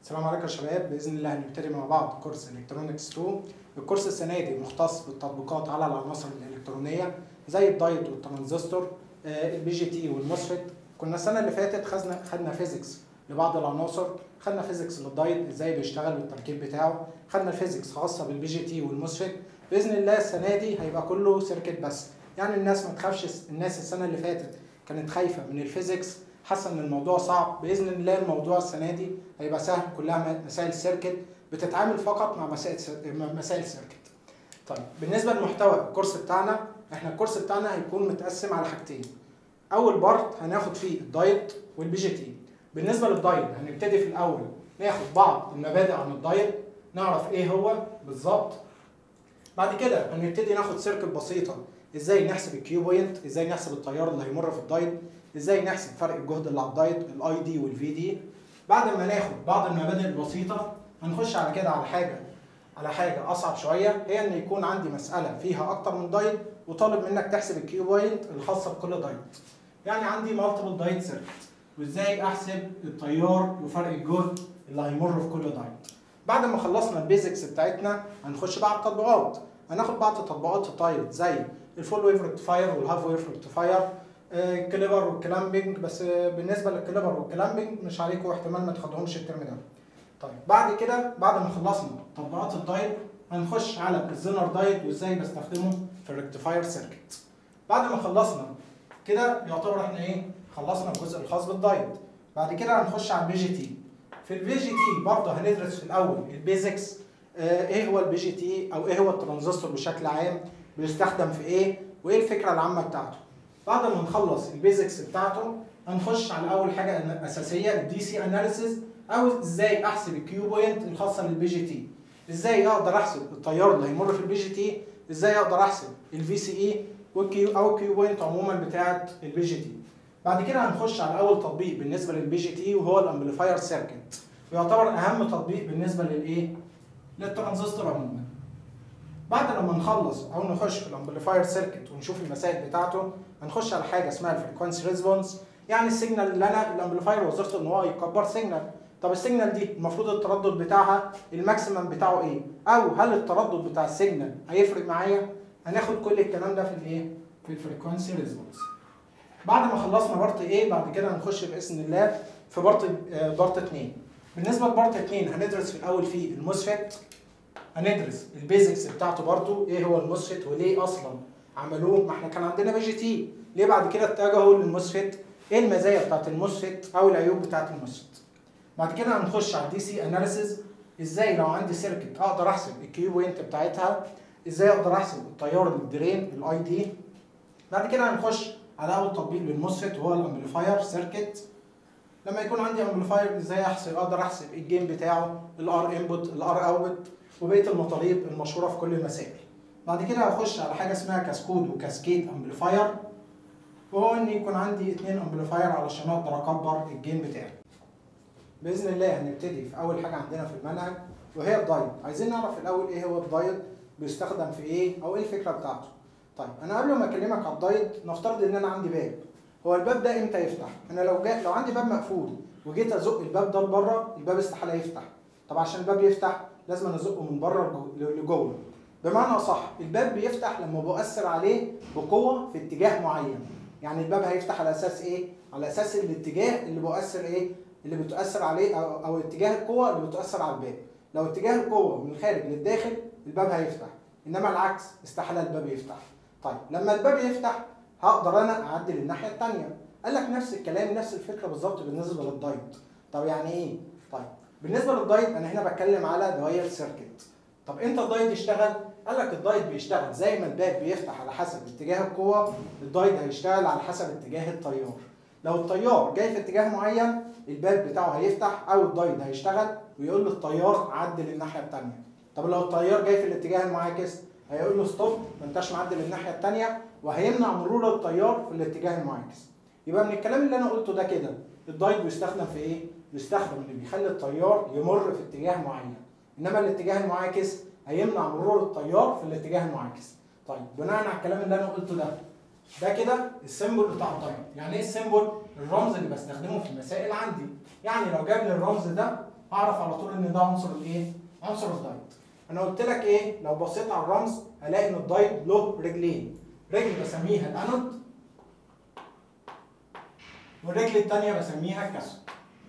السلام عليكم يا شباب باذن الله هنبتدي مع بعض كورس الكترونكس 2 الكورس السنه دي مختص بالتطبيقات على العناصر الالكترونيه زي الدايت والترانزستور آه، البي جي تي والموسفيت كنا السنه اللي فاتت خدنا خدنا فيزيكس لبعض العناصر خدنا فيزيكس للدايت ازاي بيشتغل والتركيب بتاعه خدنا الفيزيكس خاصه بالبي جي تي والموسفيت باذن الله السنه دي هيبقى كله سيركت بس يعني الناس ما تخافش الناس السنه اللي فاتت كانت خايفه من الفيزيكس حاسه ان الموضوع صعب باذن الله الموضوع السنه دي هيبقى سهل كلها مسائل سيركت بتتعامل فقط مع مسائل سير- مع مسائل سيركت طيب بالنسبه لمحتوى الكورس بتاعنا احنا الكورس بتاعنا هيكون متقسم على حاجتين اول بارت هناخد فيه الدايت والبي جي تي بالنسبه للدايت هنبتدي في الاول ناخد بعض المبادئ عن الدايت نعرف ايه هو بالظبط بعد كده هنبتدي ناخد سيركت بسيطه ازاي نحسب الكيو بوينت ازاي نحسب التيار اللي هيمر في الدايت ازاي نحسب فرق الجهد اللي على الدايت الاي دي والفي دي بعد ما ناخد بعض المبادئ البسيطه هنخش على كده على حاجه على حاجه اصعب شويه هي ان يكون عندي مساله فيها اكتر من دايت وطالب منك تحسب الكيو بوينت الخاصه بكل دايت يعني عندي مالتيبل دايت سيركت وازاي احسب التيار وفرق الجهد اللي هيمر في كل دايت بعد ما خلصنا البيزكس بتاعتنا هنخش بقى على التطبيقات هناخد بعض تطبيقات الدايت زي الفول ويف ريكتيفاير والهاف ويف ريكتيفاير الكليبر والكلامبنج بس آه، بالنسبه للكليبر والكلامبنج مش عليكم احتمال ما تاخدهمش الترم ده طيب بعد كده بعد ما خلصنا تطبيقات الدايت هنخش على الزينر دايت وازاي بستخدمه في الريكتيفاير سيركت بعد ما خلصنا كده يعتبر احنا ايه خلصنا الجزء الخاص بالدايت بعد كده هنخش على البي جي تي في البي جي تي برضه هندرس في الاول البيزكس آه، ايه هو البي جي تي او ايه هو الترانزستور بشكل عام بيستخدم في ايه وايه الفكره العامه بتاعته بعد ما نخلص البيزكس بتاعته هنخش على اول حاجه اساسيه الدي سي اناليسيز او ازاي احسب الكيو بوينت الخاصه بالبي جي تي ازاي اقدر احسب التيار اللي هيمر في البي جي تي ازاي اقدر احسب الفي سي اي والكيو او الكيو بوينت عموما بتاعه البي جي تي بعد كده هنخش على اول تطبيق بالنسبه للبي جي تي وهو الامبليفاير سيركت ويعتبر اهم تطبيق بالنسبه للايه للترانزستور عموما بعد لما نخلص او نخش في الامبليفاير سيركت ونشوف المسائل بتاعته هنخش على حاجه اسمها الفريكوانسي ريسبونس يعني السيجنال اللي انا الامبليفاير وظيفته ان هو يكبر سيجنال طب السيجنال دي المفروض التردد بتاعها الماكسيمم بتاعه ايه او هل التردد بتاع السيجنال هيفرق معايا هناخد كل الكلام ده في الايه في الفريكوانسي ريسبونس بعد ما خلصنا بارت ايه بعد كده هنخش باذن الله في بارت آه، بارت 2 بالنسبه لبارت 2 هندرس في الاول فيه الموسفيت هندرس البيزكس بتاعته برضو ايه هو الموسفيت وليه اصلا عملوه ما احنا كان عندنا بي جي تي ليه بعد كده اتجهوا للموسفيت ايه المزايا بتاعت الموسفيت او العيوب بتاعت الموسفيت بعد كده هنخش على الدي سي اناليسيز ازاي لو عندي سيركت اقدر احسب الكيو بوينت بتاعتها ازاي اقدر احسب التيار الدرين الاي دي بعد كده هنخش على اول تطبيق للموسفيت وهو الامبليفاير سيركت لما يكون عندي امبليفاير ازاي احسب اقدر احسب الجيم بتاعه الار انبوت الار اوتبوت وبقيه المطالب المشهوره في كل المسائل بعد كده هخش على حاجه اسمها كاسكود وكاسكيد امبليفاير وهو ان يكون عندي اتنين امبليفاير علشان اقدر اكبر الجيم بتاعي باذن الله هنبتدي في اول حاجه عندنا في المنهج وهي الدايت عايزين نعرف الاول ايه هو الدايت بيستخدم في ايه او ايه الفكره بتاعته طيب انا قبل ما اكلمك على الدايت نفترض ان انا عندي باب هو الباب ده امتى يفتح انا لو جاء لو عندي باب مقفول وجيت ازق الباب ده لبره الباب استحاله يفتح طب عشان الباب يفتح لازم ازقه من بره لجو- لجوه بمعنى اصح الباب بيفتح لما بؤثر عليه بقوه في اتجاه معين يعني الباب هيفتح على اساس ايه على اساس الاتجاه اللي بؤثر ايه اللي بتؤثر عليه او, أو اتجاه القوه اللي بتؤثر على الباب لو اتجاه القوه من الخارج للداخل الباب هيفتح انما العكس استحاله الباب يفتح طيب لما الباب يفتح هقدر انا اعدل الناحيه الثانيه قال لك نفس الكلام نفس الفكره بالظبط بالنسبه للدايت طب يعني ايه طيب بالنسبه للدايت انا هنا بتكلم على دواير سيركت طب امتى الدايت يشتغل قال لك الدايت بيشتغل زي ما الباب بيفتح على حسب اتجاه القوه الدايت هيشتغل على حسب اتجاه التيار لو التيار جاي في اتجاه معين الباب بتاعه هيفتح او الدايت هيشتغل ويقول للتيار عدل الناحيه الثانيه طب لو التيار جاي في الاتجاه المعاكس هيقول له ستوب ما انتش معدل الناحيه الثانيه وهيمنع مرور التيار في الاتجاه المعاكس يبقى من الكلام اللي انا قلته ده كده الدايت بيستخدم في ايه بيستخدم اللي بيخلي التيار يمر في اتجاه معين انما الاتجاه المعاكس هيمنع مرور التيار في الاتجاه المعاكس طيب بناء على الكلام اللي انا قلته ده ده كده السيمبل بتاع الدايت يعني ايه السيمبل الرمز اللي بستخدمه في المسائل عندي يعني لو جاب لي الرمز ده هعرف على طول ان ده عنصر الايه عنصر الدايت انا قلت لك ايه لو بصيت على الرمز هلاقي ان الدايت له رجلين رجل بسميها الانود والرجل الثانيه بسميها الكاثود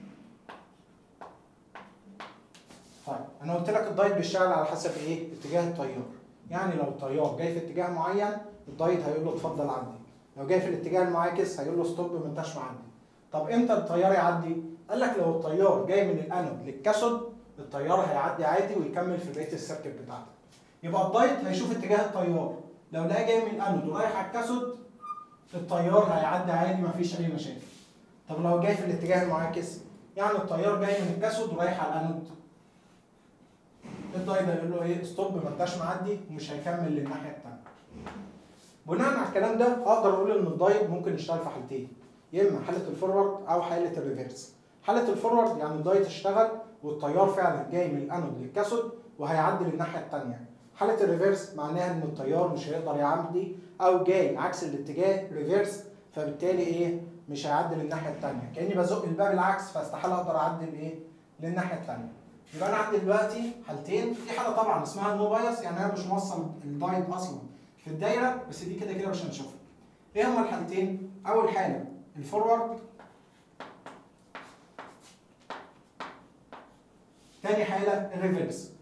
طيب انا قلت لك الدايت بيشتغل على حسب ايه اتجاه التيار يعني لو التيار جاي في اتجاه معين الدايت هيقول له اتفضل عدي لو جاي في الاتجاه المعاكس هيقول له ستوب ما انتش معدي طب امتى التيار يعدي قال لك لو التيار جاي من الانود للكاثود التيار هيعدي عادي ويكمل في بقيه السيركت بتاعتك يبقى الدايت هيشوف اتجاه التيار لو لقاه جاي من الانود ورايح على الكاثود التيار هيعدي عادي مفيش اي مشاكل طب لو جاي في الاتجاه المعاكس يعني التيار جاي من الكاثود ورايح على الانود الدايت هيقول له ايه ستوب ما انتش معدي ومش هيكمل للناحيه الثانيه بناء على الكلام ده اقدر اقول ان الدايت ممكن يشتغل في حالتين يا اما حاله الفورورد او حاله الريفرس حاله الفورورد يعني الدايت اشتغل والتيار فعلا جاي من الانود للكاثود وهيعدي للناحيه الثانيه حاله الريفرس معناها ان التيار مش هيقدر يعدي او جاي عكس الاتجاه ريفرس فبالتالي ايه مش هيعدي للناحيه الثانيه كاني بزق الباب العكس فاستحاله اقدر اعدي لايه للناحيه الثانيه يبقى انا عندي دلوقتي حالتين في حاله طبعا اسمها نو بايس يعني انا مش موصل الدايت اصلا في الدايره بس دي كده كده مش هنشوفها ايه هما الحالتين اول حاله الفورورد تاني حاله الريفرس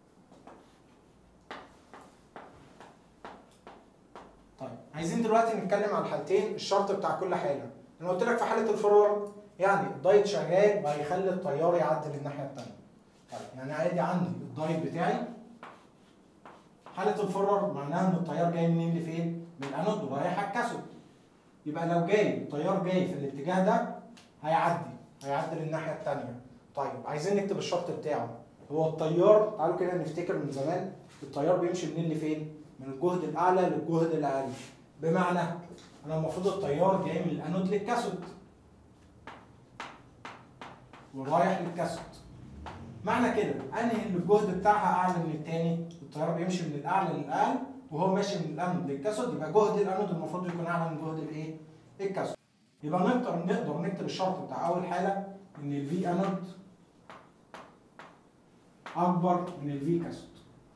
طيب عايزين دلوقتي نتكلم على الحالتين الشرط بتاع كل حاله انا قلت لك في حاله الفورورد يعني الدايت شغال وهيخلي التيار يعدي للناحيه الثانيه طيب يعني عادي عندي الدايت بتاعي حالة الفورورد معناها ان التيار جاي منين لفين؟ من الانود ورايح على الكاثود. يبقى لو جاي التيار جاي في الاتجاه ده هيعدي هيعدي للناحية التانية. طيب عايزين نكتب الشرط بتاعه. هو التيار تعالوا كده نفتكر من زمان التيار بيمشي منين لفين؟ من الجهد الأعلى للجهد الأقل. بمعنى أنا المفروض التيار جاي من الانود للكاثود. ورايح للكاثود. معنى كده انهي اللي الجهد بتاعها اعلى من الثاني التيار بيمشي من الاعلى للاقل وهو ماشي من الانود للكاثود يبقى جهد الانود المفروض يكون اعلى من جهد الايه الكاثود يبقى نقدر نقدر نكتب الشرط بتاع اول حاله ان الفي انود اكبر من الفي كاثود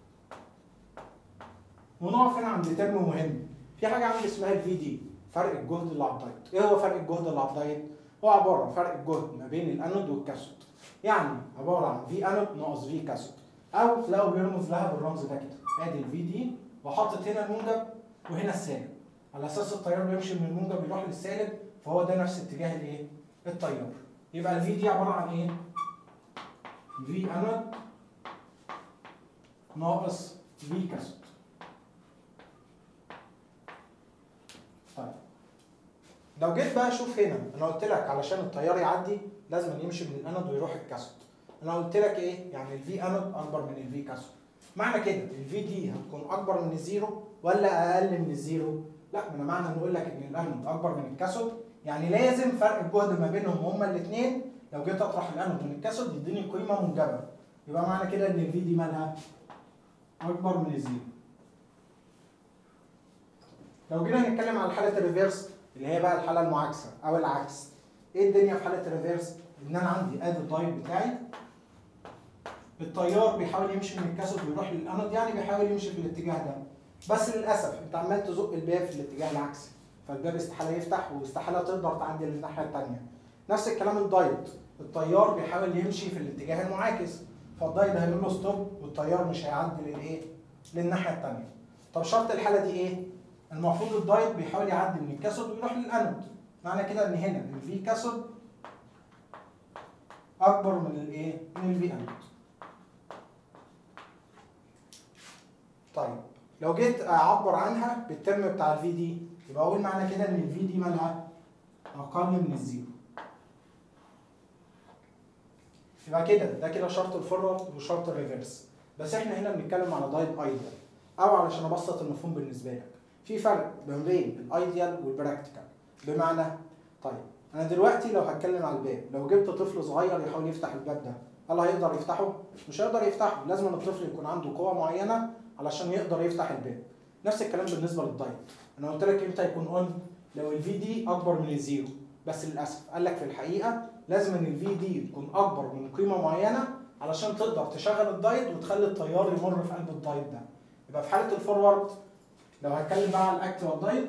ونقف هنا عند ترم مهم في حاجه عندي اسمها الفي دي فرق الجهد اللي على الدايت ايه هو فرق الجهد اللي على الدايت هو عباره عن فرق الجهد ما بين الانود والكاثود يعني عباره عن في انود ناقص في كاثود او تلاقوا بيرمز لها بالرمز ده كده ادي الفي دي وحاطط هنا الموجب وهنا السالب على اساس التيار بيمشي من الموجب يروح للسالب فهو ده نفس اتجاه الايه التيار يبقى الفي دي عباره عن ايه في انود ناقص في كاثود طيب لو جيت بقى اشوف هنا انا قلت لك علشان التيار يعدي لازم يمشي من الانود ويروح الكاثود انا قلت لك ايه يعني الفي انود اكبر من الفي كاثود معنى كده الفي دي هتكون اكبر من الزيرو ولا اقل من الزيرو لا ما انا معنى نقول لك ان الانود اكبر من الكاثود يعني لازم فرق الجهد ما بينهم هما الاثنين لو جيت اطرح الانود من الكاثود يديني قيمه موجبه يبقى معنى كده ان الفي دي مالها اكبر من الزيرو لو جينا نتكلم على حاله الريفيرس اللي هي بقى الحاله المعاكسه او العكس ايه الدنيا في حاله الريفيرس ان انا عندي ادي الدايت بتاعي التيار بيحاول يمشي من الكاثود ويروح للانود يعني بيحاول يمشي في الاتجاه ده بس للاسف انت عمال تزق الباب في الاتجاه العكسي فالباب استحاله يفتح واستحاله تقدر تعدي للناحيه الثانيه نفس الكلام الدايت التيار بيحاول يمشي في الاتجاه المعاكس فالدايت هيقول له ستوب والتيار مش هيعدي للايه للناحيه الثانيه طب شرط الحاله دي ايه المفروض الدايت بيحاول يعدي من الكاثود ويروح للانود معنى كده ان هنا الفي كاثود اكبر من الايه من الفي انود طيب لو جيت اعبر عنها بالترم بتاع الفي دي يبقى اقول معنى كده ان الفي دي مالها اقل من الزيرو يبقى كده ده كده شرط الفورورد وشرط الريفرس بس احنا هنا بنتكلم على دايت ايديال او علشان ابسط المفهوم بالنسبه لك في فرق ما بين الايديال والبراكتيكال بمعنى طيب انا دلوقتي لو هتكلم على الباب لو جبت طفل صغير يحاول يفتح الباب ده هل هيقدر يفتحه مش هيقدر يفتحه لازم الطفل يكون عنده قوه معينه علشان يقدر يفتح الباب نفس الكلام بالنسبه للدايت انا قلت لك امتى يكون اون لو الفي دي اكبر من الزيرو بس للاسف قال لك في الحقيقه لازم ان الفي دي تكون اكبر من قيمه معينه علشان تقدر تشغل الدايت وتخلي التيار يمر في قلب الدايت ده يبقى في حاله الفورورد لو هتكلم بقى على الاكتوال دايت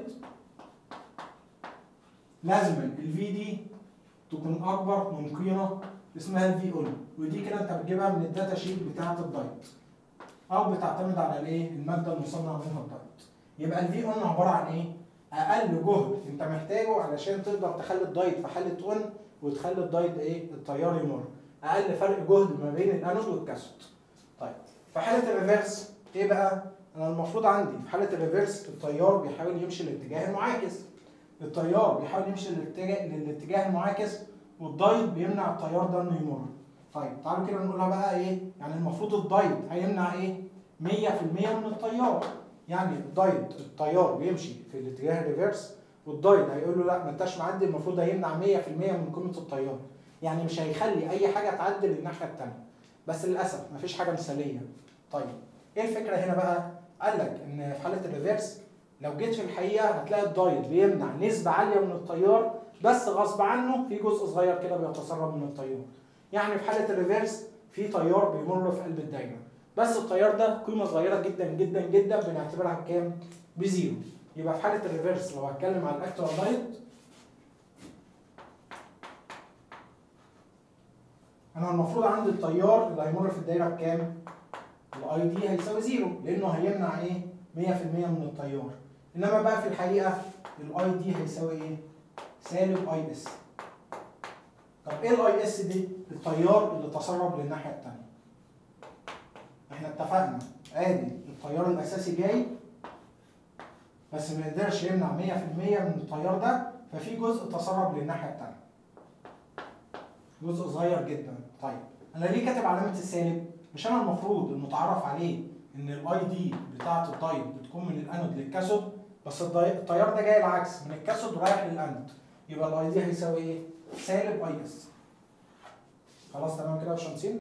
لازم الفي دي تكون اكبر من قيمه اسمها الفي اون ودي كده انت بتجيبها من الداتا شيت بتاعه الدايت او بتعتمد على الايه الماده المصنع منها الدايت يبقى الفي اون عباره عن ايه اقل جهد انت محتاجه علشان تقدر تخلي الدايت في حاله اون وتخلي الدايت ايه التيار يمر اقل فرق جهد ما بين الانود والكاثود طيب في حاله الريفرس ايه بقى انا المفروض عندي في حاله الريفرس التيار بيحاول يمشي الاتجاه المعاكس التيار بيحاول يمشي للاتجاه للاتجاه المعاكس والدايت بيمنع التيار ده انه يمر طيب تعالوا كده نقولها بقى ايه يعني المفروض الدايت هيمنع ايه 100% من التيار يعني الدايت التيار بيمشي في الاتجاه الريفرس والدايت هيقول له لا ما انتش معدي المفروض هيمنع 100% من قيمه التيار يعني مش هيخلي اي حاجه تعدل الناحيه الثانيه بس للاسف مفيش حاجه مثاليه طيب ايه الفكره هنا بقى قال لك ان في حاله الريفرس لو جيت في الحقيقه هتلاقي الدايت بيمنع نسبه عاليه من التيار بس غصب عنه في جزء صغير كده بيتسرب من التيار يعني في حاله الريفرس في تيار بيمر في قلب الدايره بس التيار ده قيمه صغيره جدا جدا جدا بنعتبرها بكام بزيرو يبقى في حاله الريفرس لو هتكلم على الاكتوال دايت انا المفروض عندي التيار اللي هيمر في الدايره بكام الاي دي هيساوي زيرو لانه هيمنع ايه 100% من التيار انما بقى في الحقيقه الاي دي هيساوي ايه سالب اي اس طب ايه الاي اس دي التيار اللي تسرب للناحيه الثانيه احنا اتفقنا ادي التيار الاساسي جاي بس ما يقدرش يمنع 100% من التيار ده ففي جزء تسرب للناحيه الثانيه جزء صغير جدا طيب انا ليه كاتب علامه السالب مش انا المفروض المتعارف عليه ان الاي دي بتاعه الدايت بتكون من الانود للكاثود بس التيار ده جاي العكس من الكاثود رايح للانود يبقى الاي دي هيساوي ايه سالب اي اس خلاص تمام كده يا باشمهندسين